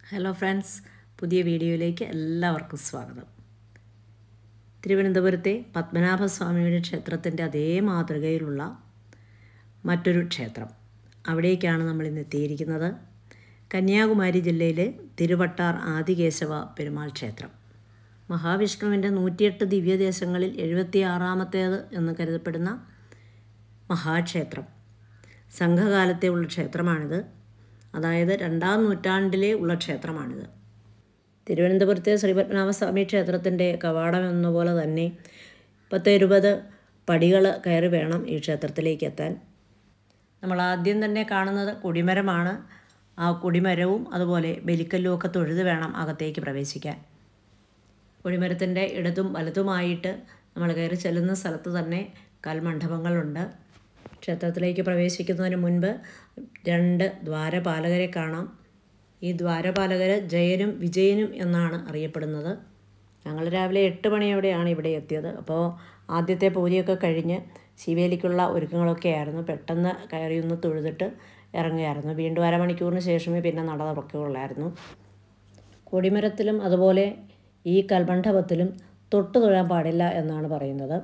hello friends പുതിയ വീഡിയോയിലേക്ക് എല്ലാവർക്കും സ്വാഗതം തിരുവനന്തപുരത്തെ പത്മനാഭസ്വാമിയുടെ ക്ഷേത്രത്തിൻ്റെ അതേ മാതൃകയിലുള്ള മറ്റൊരു ക്ഷേത്രം അവിടേക്കാണ് നമ്മൾ ഇന്ന് എത്തിയിരിക്കുന്നത് കന്യാകുമാരി ജില്ലയിലെ തിരുവട്ടാർ ആദികേശവ പെരുമാൾ ക്ഷേത്രം മഹാവിഷ്ണുവിൻ്റെ നൂറ്റിയെട്ട് ദിവ്യദേശങ്ങളിൽ എഴുപത്തി ആറാമത്തേത് എന്ന് കരുതപ്പെടുന്ന മഹാക്ഷേത്രം സംഘകാലത്തെ ഉള്ള ക്ഷേത്രമാണിത് അതായത് രണ്ടാം നൂറ്റാണ്ടിലെ ഉള്ള ക്ഷേത്രമാണിത് തിരുവനന്തപുരത്തെ ശ്രീപത്മനാഭസ്വാമി ക്ഷേത്രത്തിൻ്റെ കവാടം എന്ന പോലെ തന്നെ പത്ത് ഇരുപത് പടികൾ കയറി വേണം ഈ ക്ഷേത്രത്തിലേക്ക് എത്താൻ നമ്മൾ ആദ്യം തന്നെ കാണുന്നത് കൊടിമരമാണ് ആ കൊടിമരവും അതുപോലെ ബലിക്കല്ലും ഒക്കെ തൊഴുത് വേണം അകത്തേക്ക് പ്രവേശിക്കാൻ കൊടിമരത്തിൻ്റെ ഇടതും വലതുമായിട്ട് നമ്മൾ കയറി ചെല്ലുന്ന സ്ഥലത്ത് തന്നെ കൽമണ്ഡപങ്ങളുണ്ട് ക്ഷേത്രത്തിലേക്ക് പ്രവേശിക്കുന്നതിന് മുൻപ് രണ്ട് ദ്വാരപാലകരെ കാണാം ഈ ദ്വാരപാലകർ ജയനും വിജയനും എന്നാണ് അറിയപ്പെടുന്നത് ഞങ്ങൾ രാവിലെ എട്ട് മണിയോടെയാണ് ഇവിടെ എത്തിയത് അപ്പോൾ ആദ്യത്തെ പൂജയൊക്കെ കഴിഞ്ഞ് ശിവേലിക്കുള്ള ഒരുക്കങ്ങളൊക്കെ ആയിരുന്നു പെട്ടെന്ന് കയറി ഒന്ന് തൊഴുതിട്ട് ഇറങ്ങുകയായിരുന്നു വീണ്ടും അരമണിക്കൂറിന് ശേഷമേ പിന്നെ നട തുറക്കുകയുള്ളായിരുന്നു കൊടിമരത്തിലും അതുപോലെ ഈ കൽമണ്ഡപത്തിലും തൊട്ട് തൊഴാൻ പാടില്ല എന്നാണ് പറയുന്നത്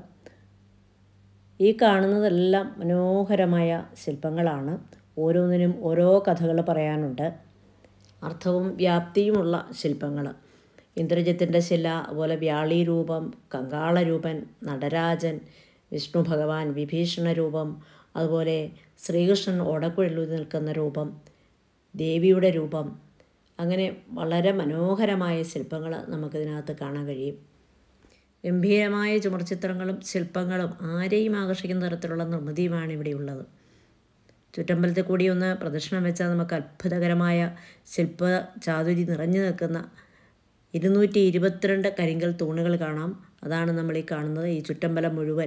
ഈ കാണുന്നതെല്ലാം മനോഹരമായ ശില്പങ്ങളാണ് ഓരോന്നിനും ഓരോ കഥകൾ പറയാനുണ്ട് അർത്ഥവും വ്യാപ്തിയുമുള്ള ശില്പങ്ങൾ ഇന്ദ്രജിത്തിൻ്റെ ശില അതുപോലെ വ്യാളി രൂപം കങ്കാളരൂപൻ നടരാജൻ വിഷ്ണു ഭഗവാൻ വിഭീഷണ രൂപം അതുപോലെ ശ്രീകൃഷ്ണൻ ഓടക്കുഴലൂതി നിൽക്കുന്ന രൂപം ദേവിയുടെ രൂപം അങ്ങനെ വളരെ മനോഹരമായ ശില്പങ്ങൾ നമുക്കിതിനകത്ത് കാണാൻ കഴിയും ഗംഭീരമായ ചുമർചിത്രങ്ങളും ശില്പങ്ങളും ആരെയും ആകർഷിക്കുന്ന തരത്തിലുള്ള നിർമ്മിതിയുമാണ് ഇവിടെയുള്ളത് ചുറ്റമ്പലത്തിൽ കൂടി ഒന്ന് പ്രദക്ഷിണം വെച്ചാൽ നമുക്ക് അത്ഭുതകരമായ ശില്പ ചാതുരി നിറഞ്ഞു നിൽക്കുന്ന ഇരുന്നൂറ്റി ഇരുപത്തിരണ്ട് കരിങ്കൽ തൂണുകൾ കാണാം അതാണ് നമ്മൾ ഈ കാണുന്നത് ഈ ചുറ്റമ്പലം മുഴുവൻ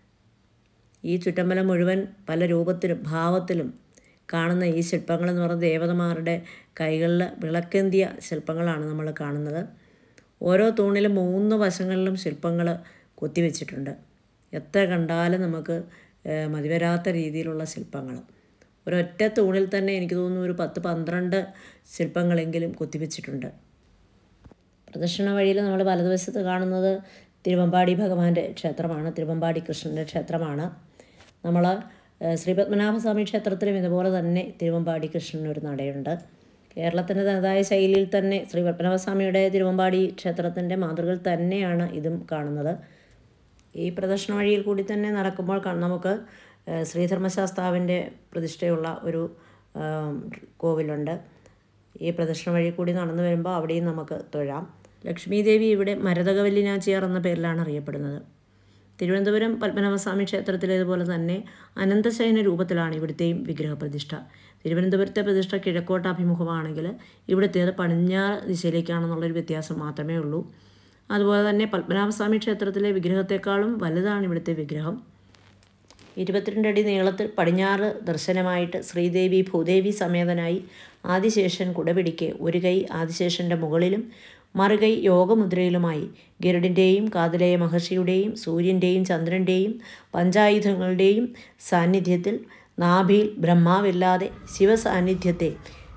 ഈ ചുറ്റമ്പലം മുഴുവൻ പല രൂപത്തിലും ഭാവത്തിലും കാണുന്ന ഈ ശില്പങ്ങൾ എന്ന് പറയുന്നത് ദേവതമാരുടെ കൈകളിൽ വിളക്കേന്തിയ ശില്പങ്ങളാണ് നമ്മൾ കാണുന്നത് ഓരോ തൂണിലും മൂന്ന് വശങ്ങളിലും ശില്പങ്ങൾ കൊത്തിവെച്ചിട്ടുണ്ട് എത്ര കണ്ടാലും നമുക്ക് മതിവരാത്ത രീതിയിലുള്ള ശില്പങ്ങൾ ഒരൊറ്റ തൂണിൽ തന്നെ എനിക്ക് തോന്നുന്നു ഒരു പത്ത് പന്ത്രണ്ട് ശില്പങ്ങളെങ്കിലും കൊത്തിവെച്ചിട്ടുണ്ട് പ്രദക്ഷിണ വഴിയിൽ നമ്മൾ വലതുവശത്ത് കാണുന്നത് തിരുവമ്പാടി ഭഗവാന്റെ ക്ഷേത്രമാണ് തിരുവമ്പാടി കൃഷ്ണൻ്റെ ക്ഷേത്രമാണ് നമ്മൾ ശ്രീപത്മനാഭസ്വാമി ക്ഷേത്രത്തിലും ഇതുപോലെ തന്നെ തിരുവമ്പാടി കൃഷ്ണനൊരു നടയുണ്ട് കേരളത്തിൻ്റെ തനതായ ശൈലിയിൽ തന്നെ ശ്രീ പത്മനാഭസ്വാമിയുടെ തിരുവമ്പാടി ക്ഷേത്രത്തിൻ്റെ മാതൃകയിൽ തന്നെയാണ് ഇതും കാണുന്നത് ഈ പ്രദക്ഷിണ വഴിയിൽ കൂടി തന്നെ നടക്കുമ്പോൾ നമുക്ക് ശ്രീധർമ്മശാസ്താവിൻ്റെ പ്രതിഷ്ഠയുള്ള ഒരു കോവിലുണ്ട് ഈ പ്രദക്ഷിണ വഴി കൂടി നടന്നു വരുമ്പോൾ അവിടെയും നമുക്ക് തൊഴാം ലക്ഷ്മി ദേവി ഇവിടെ മരതകവല്ലിനാച്ചിയാർ എന്ന പേരിലാണ് അറിയപ്പെടുന്നത് തിരുവനന്തപുരം പത്മനാഭസ്വാമി ക്ഷേത്രത്തിലേതുപോലെ തന്നെ അനന്തശയന രൂപത്തിലാണ് ഇവിടുത്തെയും വിഗ്രഹപ്രതിഷ്ഠ തിരുവനന്തപുരത്തെ പ്രതിഷ്ഠ കിഴക്കോട്ട് അഭിമുഖമാണെങ്കിൽ ഇവിടുത്തേത് പടിഞ്ഞാറ് ദിശയിലേക്കാണെന്നുള്ളൊരു വ്യത്യാസം മാത്രമേ ഉള്ളൂ അതുപോലെ തന്നെ പത്മനാഭസ്വാമി ക്ഷേത്രത്തിലെ വിഗ്രഹത്തെക്കാളും വലുതാണ് ഇവിടുത്തെ വിഗ്രഹം ഇരുപത്തിരണ്ടടി നീളത്തിൽ പടിഞ്ഞാറ് ദർശനമായിട്ട് ശ്രീദേവി ഭൂദേവി സമേതനായി ആദിശേഷൻ കുടപിടിക്കെ ഒരു കൈ ആദിശേഷൻ്റെ മുകളിലും മറുകൈ യോഗമുദ്രയിലുമായി ഗരുഡിൻ്റെയും കാതലേയ മഹർഷിയുടെയും സൂര്യൻ്റെയും ചന്ദ്രൻ്റെയും പഞ്ചായുധങ്ങളുടെയും സാന്നിധ്യത്തിൽ നാഭിയിൽ ബ്രഹ്മാവില്ലാതെ ശിവസാന്നിധ്യത്തെ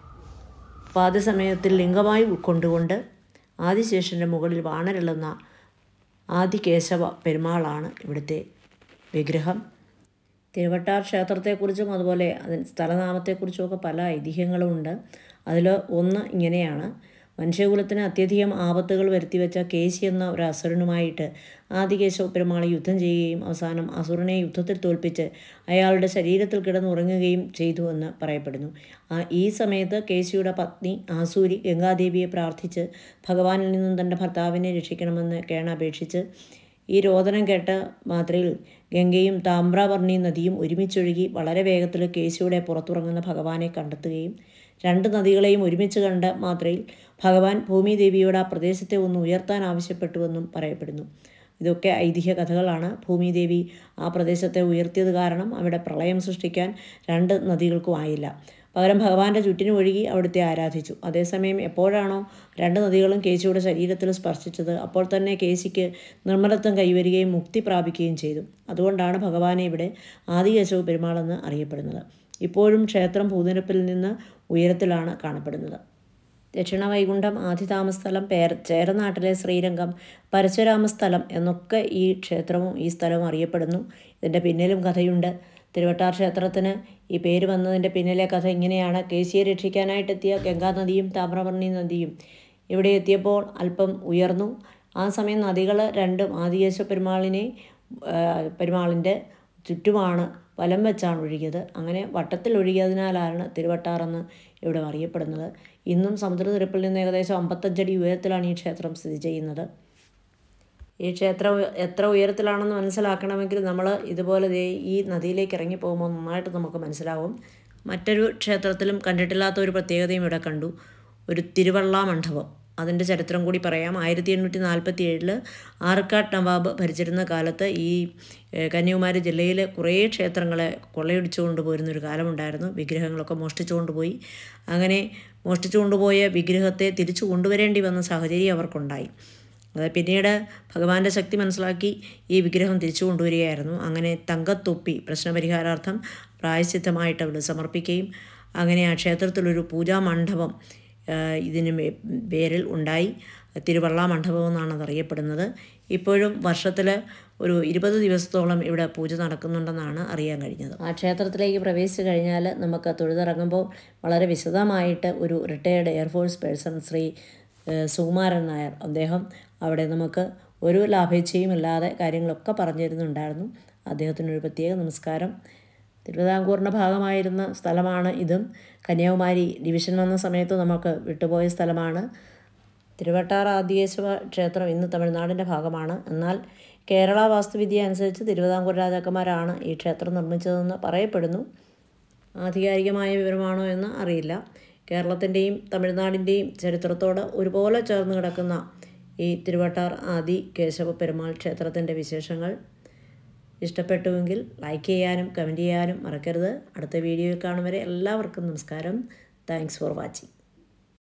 പാദസമയത്തിൽ ലിംഗമായി ഉൾക്കൊണ്ടുകൊണ്ട് ആദിശേഷൻ്റെ മുകളിൽ വാണരുളുന്ന ആദികേശവ പെരുമാളാണ് ഇവിടുത്തെ വിഗ്രഹം തിരുവട്ടാർ ക്ഷേത്രത്തെക്കുറിച്ചും അതുപോലെ അതിന് സ്ഥലനാമത്തെക്കുറിച്ചുമൊക്കെ പല ഐതിഹ്യങ്ങളുമുണ്ട് അതിൽ ഒന്ന് ഇങ്ങനെയാണ് മനുഷ്യകുലത്തിന് അത്യധികം ആപത്തുകൾ വരുത്തിവെച്ച കേശി എന്ന ഒരു അസുരനുമായിട്ട് ആദികേശവ പെരുമാൾ യുദ്ധം ചെയ്യുകയും അവസാനം അസുരനെ യുദ്ധത്തിൽ തോൽപ്പിച്ച് അയാളുടെ ശരീരത്തിൽ കിടന്നുറങ്ങുകയും ചെയ്തു എന്ന് പറയപ്പെടുന്നു ഈ സമയത്ത് കേശിയുടെ പത്നി ആസൂരി ഗംഗാദേവിയെ പ്രാർത്ഥിച്ച് ഭഗവാനിൽ നിന്നും തൻ്റെ ഭർത്താവിനെ രക്ഷിക്കണമെന്ന് കേണപേക്ഷിച്ച് ഈ രോദനം കേട്ട മാത്രയിൽ ഗംഗയും താമ്രാവർണി നദിയും ഒരുമിച്ചൊഴുകി വളരെ വേഗത്തിൽ കേശിയുടെ പുറത്തുറങ്ങുന്ന ഭഗവാനെ കണ്ടെത്തുകയും രണ്ട് നദികളെയും ഒരുമിച്ച് കണ്ട മാത്രയിൽ ഭഗവാൻ ഭൂമിദേവിയോട് ആ പ്രദേശത്തെ ഒന്ന് ഉയർത്താൻ ആവശ്യപ്പെട്ടുവെന്നും പറയപ്പെടുന്നു ഇതൊക്കെ ഐതിഹ്യ കഥകളാണ് ഭൂമിദേവി ആ പ്രദേശത്തെ ഉയർത്തിയത് കാരണം അവിടെ പ്രളയം സൃഷ്ടിക്കാൻ രണ്ട് നദികൾക്കും ആയില്ല പകരം ഭഗവാന്റെ ചുറ്റിനും ഒഴുകി അവിടുത്തെ ആരാധിച്ചു അതേസമയം എപ്പോഴാണോ രണ്ട് നദികളും കേശിയുടെ ശരീരത്തിൽ സ്പർശിച്ചത് അപ്പോൾ തന്നെ കേശിക്ക് നിർമ്മലത്വം കൈവരികയും മുക്തി പ്രാപിക്കുകയും ചെയ്തു അതുകൊണ്ടാണ് ഭഗവാനെ ഇവിടെ ആദികേശവ പെരുമാളെന്ന് അറിയപ്പെടുന്നത് ഇപ്പോഴും ക്ഷേത്രം ഭൂനിരപ്പിൽ നിന്ന് ഉയരത്തിലാണ് കാണപ്പെടുന്നത് ദക്ഷിണ വൈകുണ്ഠം ആദിതാമസ്ഥലം പേര ചേരനാട്ടിലെ ശ്രീരംഗം പരശുരാമസ്ഥലം എന്നൊക്കെ ഈ ക്ഷേത്രവും ഈ സ്ഥലവും അറിയപ്പെടുന്നു ഇതിൻ്റെ പിന്നിലും കഥയുണ്ട് തിരുവട്ടാർ ക്ഷേത്രത്തിന് ഈ പേര് വന്നതിൻ്റെ പിന്നിലെ കഥ ഇങ്ങനെയാണ് കേശിയെ രക്ഷിക്കാനായിട്ടെത്തിയ ഗംഗാനദിയും താമ്രപർണി നദിയും ഇവിടെ എത്തിയപ്പോൾ അല്പം ഉയർന്നു ആ സമയം നദികൾ രണ്ടും ആദികേശ പെരുമാളിനെ പെരുമാളിൻ്റെ ചുറ്റുമാണ് വലം വെച്ചാണ് ഒഴുകിയത് അങ്ങനെ വട്ടത്തിൽ ഒഴുകിയതിനാലാണ് തിരുവട്ടാറെന്ന് ഇവിടെ അറിയപ്പെടുന്നത് ഇന്നും സമുദ്രനിരപ്പിൽ നിന്ന് ഏകദേശം അമ്പത്തഞ്ചടി ഉയരത്തിലാണ് ഈ ക്ഷേത്രം സ്ഥിതി ചെയ്യുന്നത് ഈ ക്ഷേത്രം എത്ര ഉയരത്തിലാണെന്ന് മനസ്സിലാക്കണമെങ്കിൽ നമ്മൾ ഇതുപോലെ ദേ ഈ നദിയിലേക്ക് ഇറങ്ങി പോകുമ്പോൾ നന്നായിട്ട് നമുക്ക് മനസ്സിലാവും മറ്റൊരു ക്ഷേത്രത്തിലും കണ്ടിട്ടില്ലാത്ത ഒരു പ്രത്യേകതയും ഇവിടെ കണ്ടു ഒരു തിരുവള്ള മണ്ഡപം അതിൻ്റെ ചരിത്രം കൂടി പറയാം ആയിരത്തി എണ്ണൂറ്റി നാൽപ്പത്തി ഏഴിൽ ആർക്കാട്ട് നവാബ് ഭരിച്ചിരുന്ന കാലത്ത് ഈ കന്യാകുമാരി ജില്ലയിലെ കുറേ ക്ഷേത്രങ്ങളെ കൊള്ളയടിച്ചു കൊണ്ടുപോയിരുന്ന ഒരു കാലമുണ്ടായിരുന്നു വിഗ്രഹങ്ങളൊക്കെ മോഷ്ടിച്ചു കൊണ്ടുപോയി അങ്ങനെ മോഷ്ടിച്ചു കൊണ്ടുപോയ വിഗ്രഹത്തെ തിരിച്ചു കൊണ്ടുവരേണ്ടി വന്ന സാഹചര്യം അവർക്കുണ്ടായി അത് പിന്നീട് ഭഗവാന്റെ ശക്തി മനസ്സിലാക്കി ഈ വിഗ്രഹം തിരിച്ചു കൊണ്ടുവരികയായിരുന്നു അങ്ങനെ തങ്കത്തൊപ്പി പ്രശ്നപരിഹാരാർത്ഥം പ്രായശ്ചിത്തമായിട്ട് അവിടെ സമർപ്പിക്കുകയും അങ്ങനെ ആ ക്ഷേത്രത്തിലൊരു പൂജാ മണ്ഡപം ഇതിന് പേരിൽ ഉണ്ടായി തിരുവള്ള മണ്ഡപം എന്നാണ് അതറിയപ്പെടുന്നത് ഇപ്പോഴും വർഷത്തിൽ ഒരു ഇരുപത് ദിവസത്തോളം ഇവിടെ പൂജ നടക്കുന്നുണ്ടെന്നാണ് അറിയാൻ കഴിഞ്ഞത് ആ ക്ഷേത്രത്തിലേക്ക് പ്രവേശിച്ചു കഴിഞ്ഞാൽ നമുക്ക് തൊഴുതിറങ്ങുമ്പോൾ വളരെ വിശദമായിട്ട് ഒരു retired air force person Shri Sukumaran Nair അദ്ദേഹം അവിടെ നമുക്ക് ഒരു ലാഭേച്ഛയും ഇല്ലാതെ കാര്യങ്ങളൊക്കെ പറഞ്ഞു തരുന്നുണ്ടായിരുന്നു അദ്ദേഹത്തിനൊരു പ്രത്യേക നമസ്കാരം തിരുവിതാംകൂറിൻ്റെ ഭാഗമായിരുന്ന സ്ഥലമാണ് ഇതും കന്യാകുമാരി ഡിവിഷൻ വന്ന സമയത്ത് നമുക്ക് വിട്ടുപോയ സ്ഥലമാണ് തിരുവട്ടാർ ആദികേശവ ക്ഷേത്രം ഇന്ന് തമിഴ്നാടിൻ്റെ ഭാഗമാണ് എന്നാൽ കേരള വാസ്തുവിദ്യ അനുസരിച്ച് തിരുവിതാംകൂർ രാജാക്കന്മാരാണ് ഈ ക്ഷേത്രം നിർമ്മിച്ചതെന്ന് പറയപ്പെടുന്നു ആധികാരികമായ വിവരമാണോ എന്ന് അറിയില്ല കേരളത്തിൻ്റെയും തമിഴ്നാടിൻ്റെയും ചരിത്രത്തോട് ഒരുപോലെ ചേർന്ന് കിടക്കുന്ന ഈ തിരുവട്ടാർ ആദി കേശവ പെരുമാൾ ക്ഷേത്രത്തിൻ്റെ വിശേഷങ്ങൾ ഇഷ്ടപ്പെട്ടുവെങ്കിൽ ലൈക്ക് ചെയ്യാനും കമൻറ്റ് ചെയ്യാനും മറക്കരുത് അടുത്ത വീഡിയോയിൽ കാണും വരെ എല്ലാവർക്കും നമസ്കാരം താങ്ക്സ് ഫോർ വാച്ചിങ്